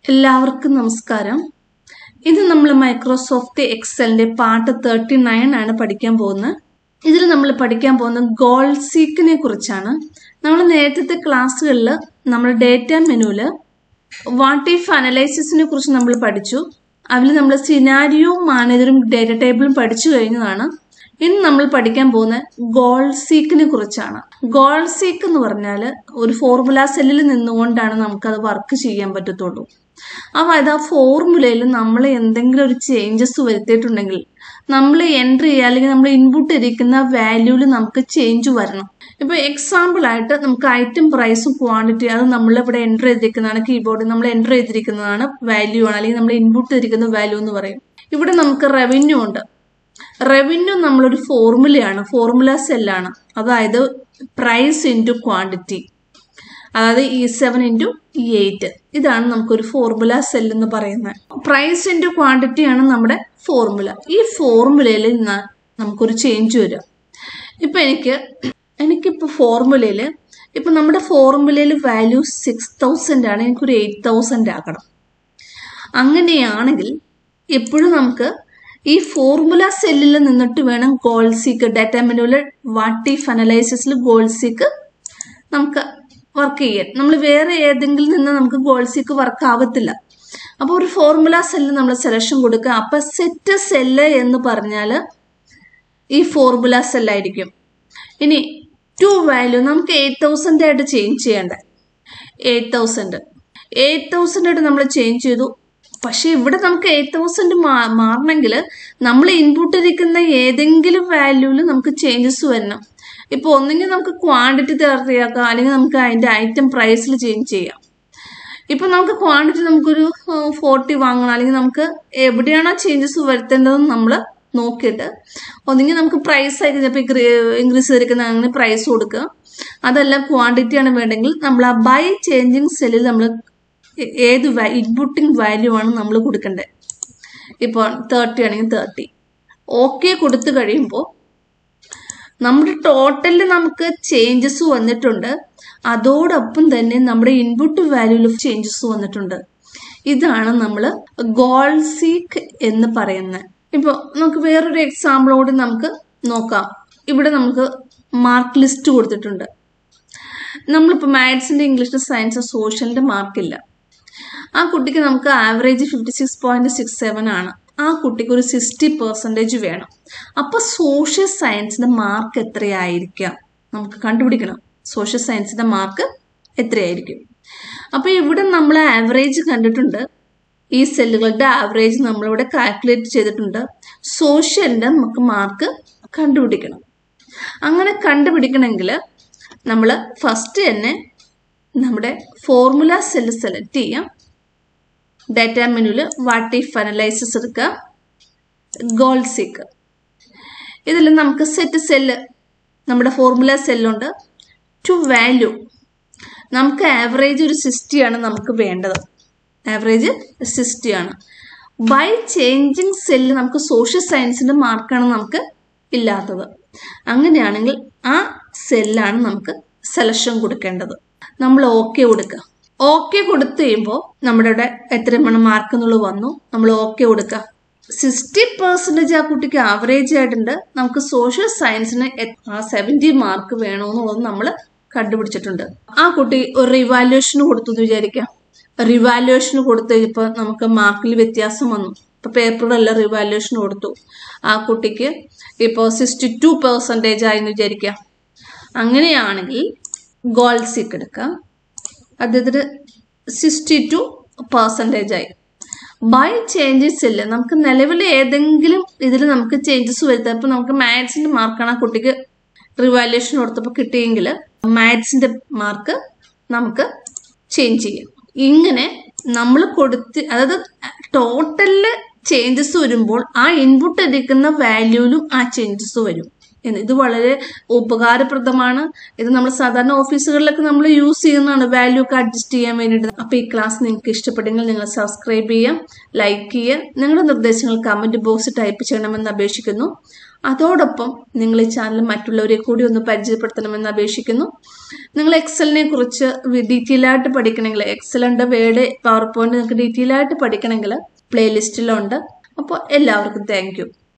എല്ലാവർക്കും നമസ്കാരം ഇത് നമ്മൾ മൈക്രോസോഫ്റ്റ് എക്സലിന്റെ പാർട്ട് തേർട്ടി നയൻ ആണ് പഠിക്കാൻ പോകുന്നത് ഇതിൽ നമ്മൾ പഠിക്കാൻ പോകുന്ന ഗോൾ സീക്കിനെ കുറിച്ചാണ് നമ്മൾ നേരത്തെ ക്ലാസ്സുകളിൽ നമ്മൾ ഡേറ്റ മെനുവിൽ വാട്ട് ഇഫ് അനലൈസിസിനെ കുറിച്ച് നമ്മൾ പഠിച്ചു അതിൽ നമ്മൾ സിനാരിയോ മാനേജറും ഡേറ്റ ടേബിളും പഠിച്ചു കഴിഞ്ഞതാണ് ഇനി നമ്മൾ പഠിക്കാൻ പോകുന്ന ഗോൾ സീക്കിനെ കുറിച്ചാണ് ഗോൾ സീക്ക് എന്ന് പറഞ്ഞാൽ ഒരു ഫോർമുല സെല്ലിൽ നിന്നുകൊണ്ടാണ് നമുക്കത് വർക്ക് ചെയ്യാൻ പറ്റത്തുള്ളൂ അതായത് ആ ഫോർമുലയിൽ നമ്മൾ എന്തെങ്കിലും ഒരു ചേഞ്ചസ് വരുത്തിയിട്ടുണ്ടെങ്കിൽ നമ്മൾ എൻട്രി ചെയ്യുക അല്ലെങ്കിൽ നമ്മൾ ഇൻപുട്ട് ഇരിക്കുന്ന വാല്യൂവിൽ നമുക്ക് ചേഞ്ച് വരണം ഇപ്പൊ എക്സാമ്പിൾ ആയിട്ട് നമുക്ക് ഐറ്റം പ്രൈസും ക്വാണ്ടിറ്റി അത് നമ്മൾ ഇവിടെ എൻ്റർ ചെയ്തിരിക്കുന്നതാണ് കീബോർഡിൽ നമ്മൾ എൻ്റർ ചെയ്തിരിക്കുന്നതാണ് വാല്യൂ ആണ് അല്ലെങ്കിൽ നമ്മൾ ഇൻപുട്ട് ചെയ്തിരിക്കുന്ന വാല്യൂ എന്ന് പറയും ഇവിടെ നമുക്ക് റവന്യൂ ഉണ്ട് റവന്യൂ നമ്മളൊരു ഫോർമുലയാണ് ഫോർമുല സെല്ലാണ് അതായത് പ്രൈസ് ഇൻറ്റു ക്വാണ്ടിറ്റി അതായത് E seven into E eight ഇതാണ് നമുക്കൊരു ഫോർമുല സെൽ എന്ന് പറയുന്നത് പ്രൈസ് ഇൻറ്റു ക്വാണ്ടിറ്റി ആണ് നമ്മുടെ ഫോർമുല ഈ ഫോർമുലയിൽ നിന്ന് നമുക്കൊരു ചേഞ്ച് വരും ഇപ്പം എനിക്ക് എനിക്കിപ്പോൾ ഫോർമുലയിൽ ഇപ്പം നമ്മുടെ ഫോർമുലയിൽ വാല്യൂ സിക്സ് തൗസൻഡ് ആണ് എനിക്കൊരു എയ്റ്റ് തൗസൻഡ് ആക്കണം അങ്ങനെയാണെങ്കിൽ എപ്പോഴും നമുക്ക് ഈ ഫോർമുല സെല്ലിൽ നിന്നിട്ട് വേണം ഗോൾ സീക്ക് ഡാറ്റ മെനുവിൽ വാട്ട് ഇഫ് അനലൈസിസിൽ ഗോൾ സീക്ക് നമുക്ക് വർക്ക് ചെയ്യാൻ നമ്മൾ വേറെ ഏതെങ്കിലും നിന്ന് നമുക്ക് ഗോൾ സീക്ക് വർക്ക് ആവത്തില്ല അപ്പോൾ ഒരു ഫോർമുല സെല്ല് നമ്മൾ സെലക്ഷൻ കൊടുക്കുക അപ്പം സെറ്റ് സെല്ല് എന്ന് പറഞ്ഞാൽ ഈ ഫോർമുല സെല്ലായിരിക്കും ഇനി ടു വാല്യൂ നമുക്ക് എയ്റ്റ് തൗസൻഡ് ആയിട്ട് ചേഞ്ച് ചെയ്യണ്ടേ എയ്റ്റ് തൗസൻഡ് എയ്റ്റ് തൗസൻഡ് ആയിട്ട് നമ്മൾ ചേഞ്ച് ചെയ്തു പക്ഷെ ഇവിടെ നമുക്ക് എയ്റ്റ് തൗസൻഡ് മാറണമെങ്കിൽ നമ്മൾ ഇൻപുട്ട് ഇരിക്കുന്ന ഏതെങ്കിലും വാല്യൂവിൽ നമുക്ക് ചേഞ്ചസ് വരണം ഇപ്പോൾ ഒന്നെങ്കിൽ നമുക്ക് ക്വാണ്ടിറ്റി തയ്യാറാക്കാം അല്ലെങ്കിൽ നമുക്ക് അതിൻ്റെ ഐറ്റം പ്രൈസിൽ ചേഞ്ച് ചെയ്യാം ഇപ്പം നമുക്ക് ക്വാണ്ടിറ്റി നമുക്കൊരു ഫോർട്ടി വാങ്ങണം അല്ലെങ്കിൽ നമുക്ക് എവിടെയാണോ ചേഞ്ചസ് വരുത്തേണ്ടതെന്ന് നമ്മൾ നോക്കിയിട്ട് ഒന്നെങ്കിൽ നമുക്ക് പ്രൈസ് ആയിരിക്കും ചിലപ്പോൾ ഇൻക്രീസ് ചെയ്തിരിക്കുന്ന അങ്ങനെ പ്രൈസ് കൊടുക്കുക അതല്ല ക്വാണ്ടിറ്റി ആണ് വേണ്ടെങ്കിൽ നമ്മൾ ആ ബൈ ചേഞ്ചിങ് സെല്ലിൽ നമ്മൾ ഏത് ഇൻപുട്ടിങ് വാല്യൂ ആണ് നമ്മൾ കൊടുക്കേണ്ടത് ഇപ്പോൾ തേർട്ടി ആണെങ്കിൽ തേർട്ടി ഓക്കെ കൊടുത്തു കഴിയുമ്പോൾ നമ്മുടെ ടോട്ടലിൽ നമുക്ക് ചേഞ്ചസ് വന്നിട്ടുണ്ട് അതോടൊപ്പം തന്നെ നമ്മുടെ ഇൻപുട്ട് വാല്യൂവിൽ ചേഞ്ചസ് വന്നിട്ടുണ്ട് ഇതാണ് നമ്മൾ ഗോൾ സീക്ക് എന്ന് പറയുന്നത് ഇപ്പോൾ നമുക്ക് വേറൊരു എക്സാമ്പിളോട് നമുക്ക് നോക്കാം ഇവിടെ നമുക്ക് മാർക്ക് ലിസ്റ്റ് കൊടുത്തിട്ടുണ്ട് നമ്മളിപ്പോൾ മാത്സിൻ്റെ ഇംഗ്ലീഷ് സയൻസ് സോഷ്യലിൻ്റെ മാർക്കില്ല ആ കുട്ടിക്ക് നമുക്ക് average fifty six point six seven ആണ് ആ കുട്ടിക്ക് ഒരു സിക്സ്റ്റി പെർസെൻറ്റേജ് വേണം അപ്പോൾ സോഷ്യൽ സയൻസിൻ്റെ മാർക്ക് എത്രയായിരിക്കാം നമുക്ക് കണ്ടുപിടിക്കണം സോഷ്യൽ സയൻസിൻ്റെ മാർക്ക് എത്രയായിരിക്കും അപ്പോൾ ഇവിടെ നമ്മൾ ആവറേജ് കണ്ടിട്ടുണ്ട് ഈ സെല്ലുകളുടെ ആവറേജ് നമ്മളിവിടെ കാൽക്കുലേറ്റ് ചെയ്തിട്ടുണ്ട് സോഷ്യലിൻ്റെ നമുക്ക് മാർക്ക് കണ്ടുപിടിക്കണം അങ്ങനെ കണ്ടുപിടിക്കണമെങ്കിൽ നമ്മൾ ഫസ്റ്റ് തന്നെ നമ്മുടെ ഫോർമുല സെല്ല് സെലക്ട് ചെയ്യാം ഡാറ്റ മെനുവിൽ വാട്ട് ഇഫ് അനലൈസിസ് എടുക്കുക ഗോൾ സീക്ക് ഇതിൽ നമുക്ക് സെറ്റ് സെല്ല് നമ്മുടെ ഫോർമുല സെല്ലുണ്ട് ടു വാല്യൂ നമുക്ക് ആവറേജ് ഒരു സിക്സ്റ്റിയാണ് നമുക്ക് വേണ്ടത് ആവറേജ് സിക്സ്റ്റിയാണ് ബൈ ചേഞ്ചിങ് സെല്ല് നമുക്ക് സോഷ്യൽ സയൻസിൻ്റെ മാർക്കാണ് നമുക്ക് ഇല്ലാത്തത് അങ്ങനെയാണെങ്കിൽ ആ സെല്ലാണ് നമുക്ക് സെലക്ഷൻ കൊടുക്കേണ്ടത് നമ്മൾ ഓക്കെ കൊടുക്കുക ഓക്കെ കൊടുത്തു കഴിയുമ്പോൾ നമ്മുടെ ഇവിടെ എത്രയാണ് മാർക്ക് എന്നുള്ളത് വന്നു നമ്മൾ ഓക്കെ കൊടുക്കുക സിക്സ്റ്റി പെർസെൻറ്റേജ് ആ കുട്ടിക്ക് ആവറേജ് ആയിട്ടുണ്ട് നമുക്ക് സോഷ്യൽ സയൻസിന് സെവൻറ്റി മാർക്ക് വേണമെന്നുള്ളത് നമ്മൾ കണ്ടുപിടിച്ചിട്ടുണ്ട് ആ കുട്ടി ഒരു റിവാലുവേഷന് കൊടുത്തു എന്ന് വിചാരിക്കാം റിവാലുവേഷന് കൊടുത്തു കഴിഞ്ഞപ്പോൾ നമുക്ക് മാർക്കിൽ വ്യത്യാസം വന്നു ഇപ്പോൾ പേപ്പറിലെല്ലാം റിവാലുവേഷൻ കൊടുത്തു ആ കുട്ടിക്ക് ഇപ്പോൾ സിക്സ്റ്റി ടു പെർസെൻറ്റേജ് ആയെന്ന് വിചാരിക്കാം അങ്ങനെയാണെങ്കിൽ ഗോൾ സീക്ക് എടുക്കാം അദ്ദേഹത്തിന് സിക്സ്റ്റി ടു പെർസെൻറ്റേജ് ആയി ബൈ ചേഞ്ചസ് ഇല്ല നമുക്ക് നിലവിൽ ഏതെങ്കിലും ഇതിൽ നമുക്ക് ചേഞ്ചസ് വരുത്താം ഇപ്പം നമുക്ക് മാത്സിൻ്റെ മാർക്കാണ് ആ കുട്ടിക്ക് റിവാലുവേഷൻ കൊടുത്തപ്പോൾ കിട്ടിയെങ്കിൽ മാത്സിൻ്റെ മാർക്ക് നമുക്ക് ചേഞ്ച് ചെയ്യാം ഇങ്ങനെ നമ്മൾ കൊടുത്ത് അതായത് ടോട്ടലിൽ ചേഞ്ചസ് വരുമ്പോൾ ആ ഇൻപുട്ട് എടുക്കുന്ന വാല്യൂവിലും ആ ചേഞ്ചസ് വരും ഇത് വളരെ ഉപകാരപ്രദമാണ് ഇത് നമ്മൾ സാധാരണ ഓഫീസുകളിലൊക്കെ നമ്മൾ യൂസ് ചെയ്യുന്നതാണ് വാല്യൂ ഒക്കെ അഡ്ജസ്റ്റ് ചെയ്യാൻ വേണ്ടിയിട്ട് അപ്പോൾ ഈ ക്ലാസ് നിങ്ങൾക്ക് ഇഷ്ടപ്പെട്ടെങ്കിൽ നിങ്ങൾ സബ്സ്ക്രൈബ് ചെയ്യുക ലൈക്ക് ചെയ്യുക നിങ്ങളുടെ നിർദ്ദേശങ്ങൾ കമൻറ്റ് ബോക്സിൽ ടൈപ്പ് ചെയ്യണമെന്ന് അപേക്ഷിക്കുന്നു അതോടൊപ്പം നിങ്ങൾ ഈ ചാനൽ മറ്റുള്ളവരെ കൂടി ഒന്ന് പരിചയപ്പെടുത്തണമെന്ന് അപേക്ഷിക്കുന്നു നിങ്ങൾ എക്സലിനെ കുറിച്ച് ഡീറ്റെയിൽ ആയിട്ട് പഠിക്കണമെങ്കിൽ എക്സൽ ഉണ്ട് വേഡ് പവർ പോയിന്റ് നിങ്ങൾക്ക് ഡീറ്റെയിൽ ആയിട്ട് പഠിക്കണമെങ്കിൽ പ്ലേലിസ്റ്റിലുണ്ട് അപ്പോൾ എല്ലാവർക്കും താങ്ക്